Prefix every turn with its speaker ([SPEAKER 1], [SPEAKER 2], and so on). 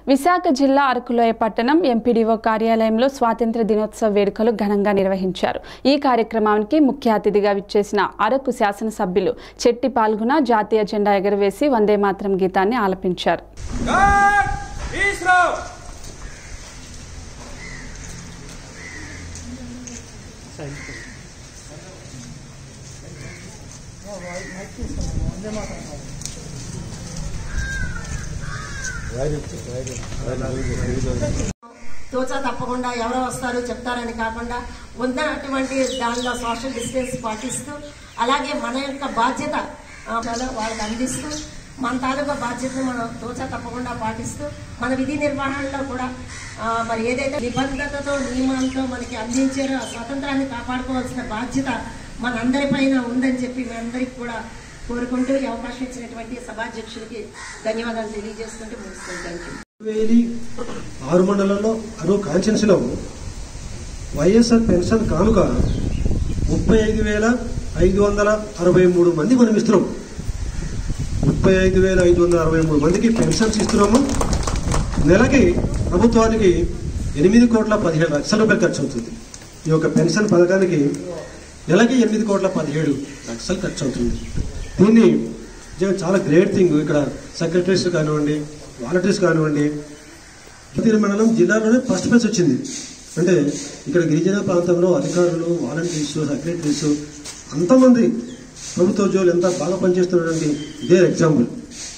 [SPEAKER 1] విశాఖ జిల్లా అరకులోయ పట్టణం ఎంపీడీఓ కార్యాలయంలో స్వాతంత్ర దినోత్సవ వేడుకలు ఘనంగా నిర్వహించారు ఈ కార్యక్రమానికి ముఖ్య అతిథిగా విచ్చేసిన అరకు శాసనసభ్యులు చెట్టి పాల్గొన జాతీయ జెండా ఎగరవేసి వందే మాత్రం గీతాన్ని ఆలపించారు
[SPEAKER 2] God is love.
[SPEAKER 3] తోచా తప్పకుండా ఎవరో వస్తారు చెప్తారని కాకుండా ఉన్నటువంటి దానిలో సోషల్ డిస్టెన్స్ పాటిస్తూ అలాగే మన యొక్క బాధ్యత ఆ, వాళ్ళకి అందిస్తూ మన తాలూకా బాధ్యతను మనం తోచా తప్పకుండా పాటిస్తూ మన విధి నిర్వహణలో కూడా ఆ, మరి ఏదైతే నిబద్ధతతో నియమాలతో మనకి అందించారో ఆ స్వాతంత్రాన్ని కాపాడుకోవాల్సిన బాధ్యత మనందరిపైన ఉందని చెప్పి మీ అందరికి కూడా కోరుకుంటూ ఈ అవకాశం ఇచ్చినటువంటి సభాధ్యక్షుడికి ధన్యవాదాలు తెలియజేసుకుంటూ ముగిస్తాను థ్యాంక్ యూ
[SPEAKER 4] వేలి ఆరు మండలంలో అను కాన్స్టిట్యున్సీలో వైఎస్ఆర్ పెన్షన్ కానుక ముప్పై ఐదు వేల ఐదు వందల అరవై మూడు మంది మనం ఇస్తున్నాం ముప్పై ఐదు వేల ఐదు వందల అరవై మూడు మందికి పెన్షన్స్ ఇస్తున్నాము నెలకి ప్రభుత్వానికి ఎనిమిది కోట్ల పదిహేడు లక్షల రూపాయలు ఖర్చు అవుతుంది ఈ యొక్క పెన్షన్ పథకానికి నెలకి ఎనిమిది కోట్ల పదిహేడు లక్షలు ఖర్చు అవుతుంది దీన్ని నిజంగా చాలా గ్రేట్ థింగ్ ఇక్కడ సెక్రటరీస్ కానివ్వండి వాలంటీర్స్ కానివ్వండి ప్రతి మండలం జిల్లాలోనే ఫస్ట్ ప్లేస్ వచ్చింది అంటే ఇక్కడ గిరిజన ప్రాంతంలో అధికారులు వాలంటీర్స్ సెక్రటరీస్ అంతమంది ప్రభుత్వ ఉద్యోగులు ఎంత బాగా పనిచేస్తున్నటువంటి ఇదే ఎగ్జాంపుల్